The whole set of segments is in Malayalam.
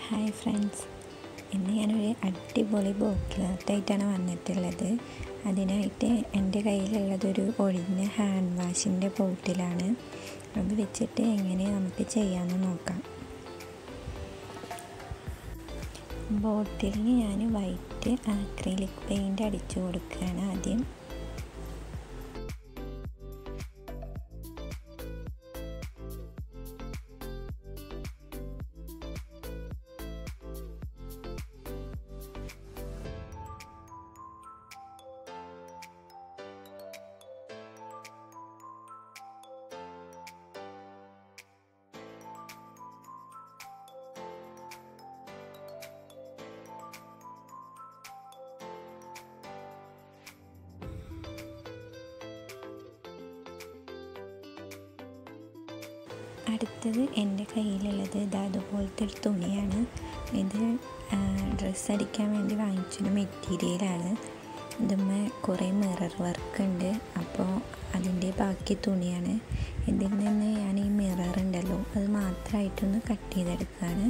ഹായ് ഫ്രണ്ട്സ് ഇന്ന് ഞാനൊരു അടിപൊളി ബോട്ടിലായിട്ടാണ് വന്നിട്ടുള്ളത് അതിനായിട്ട് എൻ്റെ കയ്യിലുള്ളതൊരു ഒഴിഞ്ഞ ഹാൻഡ് വാഷിൻ്റെ ബോട്ടിലാണ് അത് വെച്ചിട്ട് എങ്ങനെ നമുക്ക് ചെയ്യാമെന്ന് നോക്കാം ബോട്ടിലിന് ഞാൻ വൈറ്റ് ആക്രിലിക് പെയിൻ്റ് അടിച്ചു കൊടുക്കുകയാണ് ആദ്യം അടുത്തത് എൻ്റെ കയ്യിലുള്ളത് ഇത് അതുപോലത്തെ ഒരു തുണിയാണ് ഇത് ഡ്രസ്സ് അടിക്കാൻ വേണ്ടി വാങ്ങിച്ചൊരു മെറ്റീരിയലാണ് ഇതുമ്മേ കുറേ മിറർ വർക്ക് ഉണ്ട് അപ്പോൾ അതിൻ്റെ ബാക്കി തുണിയാണ് ഇതിൽ നിന്ന് ഞാൻ ഈ മിറർ ഉണ്ടല്ലോ അത് മാത്രമായിട്ടൊന്ന് കട്ട് ചെയ്തെടുക്കുകയാണ്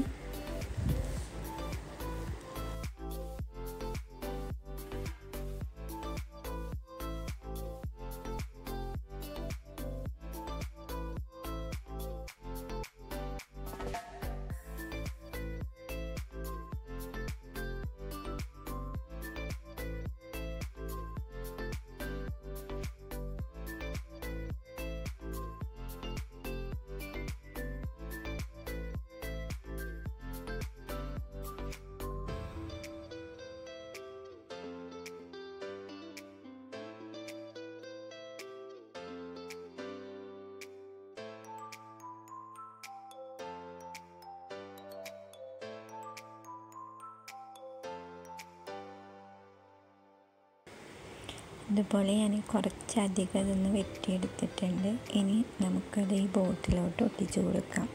ഇതുപോലെ ഞാൻ കുറച്ചധികം ഇതൊന്ന് വെട്ടിയെടുത്തിട്ടുണ്ട് ഇനി നമുക്കത് ഈ ബോട്ടിലോട്ട് ഒട്ടിച്ചു കൊടുക്കാം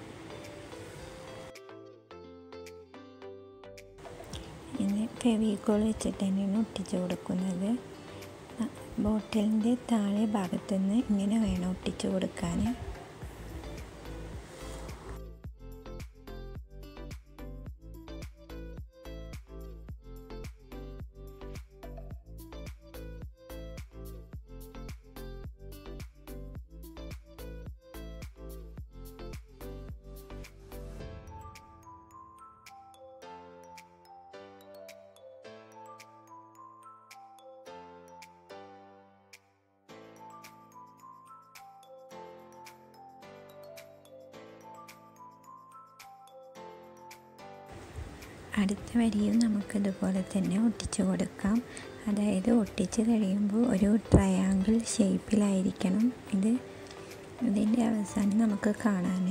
ഇനി ഫെവിക്കോൾ വെച്ചിട്ട് തന്നെയാണ് ഒട്ടിച്ചു കൊടുക്കുന്നത് ബോട്ടിലിൻ്റെ താഴെ ഭാഗത്തുനിന്ന് ഇങ്ങനെ വേണം ഒട്ടിച്ചു കൊടുക്കാൻ അടുത്ത വരിയും നമുക്ക് ഇതുപോലെ തന്നെ ഒട്ടിച്ചു കൊടുക്കാം അതായത് ഒട്ടിച്ച് കഴിയുമ്പോൾ ഒരു ട്രയാങ്കിൾ ഷേപ്പിലായിരിക്കണം ഇത് ഇതിൻ്റെ അവസാനം നമുക്ക് കാണാൻ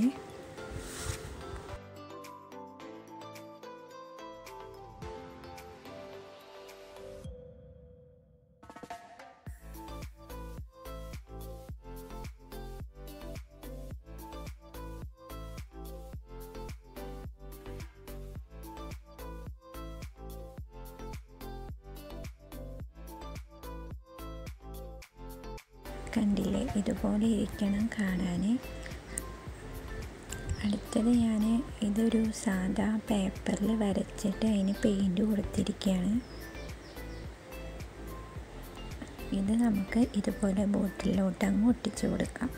കണ്ടില്ലേ ഇതുപോലെ ഇരിക്കണം കാണാൻ അടുത്തത് ഞാൻ ഇതൊരു സാധാ പേപ്പറിൽ വരച്ചിട്ട് അതിന് പെയിൻറ് കൊടുത്തിരിക്കുകയാണ് ഇത് നമുക്ക് ഇതുപോലെ ബോട്ടിലോട്ട് അങ്ങ് ഒട്ടിച്ചു കൊടുക്കാം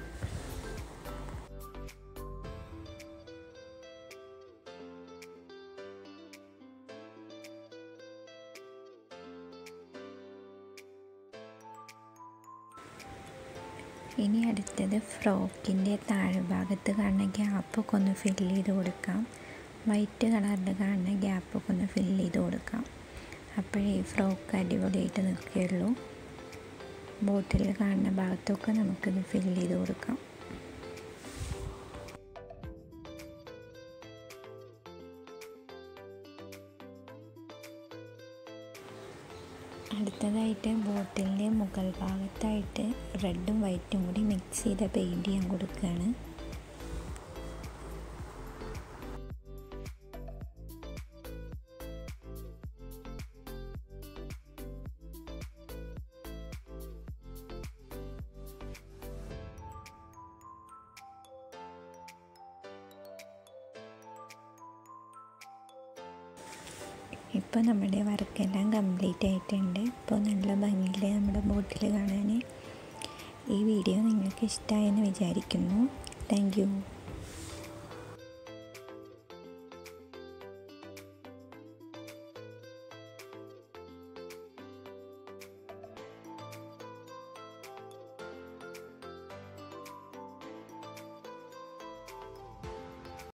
ഇനി അടുത്തത് ഫ്രോക്കിൻ്റെ താഴ്ഭാഗത്ത് കാണുന്ന ഗ്യാപ്പൊക്കെ ഒന്ന് ഫില്ല് ചെയ്ത് കൊടുക്കാം വൈറ്റ് കളറിൽ കാണുന്ന ഗ്യാപ്പൊക്കെ ഒന്ന് ഫില്ല് ചെയ്ത് കൊടുക്കാം അപ്പോഴേ ഈ ഫ്രോക്ക് അടിപൊളിയായിട്ട് നിൽക്കുകയുള്ളൂ ബോട്ടിൽ കാണുന്ന ഭാഗത്തൊക്കെ നമുക്കിത് ഫില്ല് ചെയ്ത് കൊടുക്കാം അടുത്തതായിട്ട് ബോട്ടിലിൻ്റെ മുകൾ ഭാഗത്തായിട്ട് റെഡും വൈറ്റും കൂടി മിക്സ് ചെയ്ത പെയിൻറ് ചെയ്യാൻ കൊടുക്കുകയാണ് ഇപ്പോൾ നമ്മുടെ വർക്കെല്ലാം കംപ്ലീറ്റ് ആയിട്ടുണ്ട് ഇപ്പോൾ നല്ല ഭംഗിയിൽ നമ്മുടെ ബോട്ടിൽ കാണാൻ ഈ വീഡിയോ നിങ്ങൾക്ക് ഇഷ്ടമായെന്ന് വിചാരിക്കുന്നു താങ്ക് യു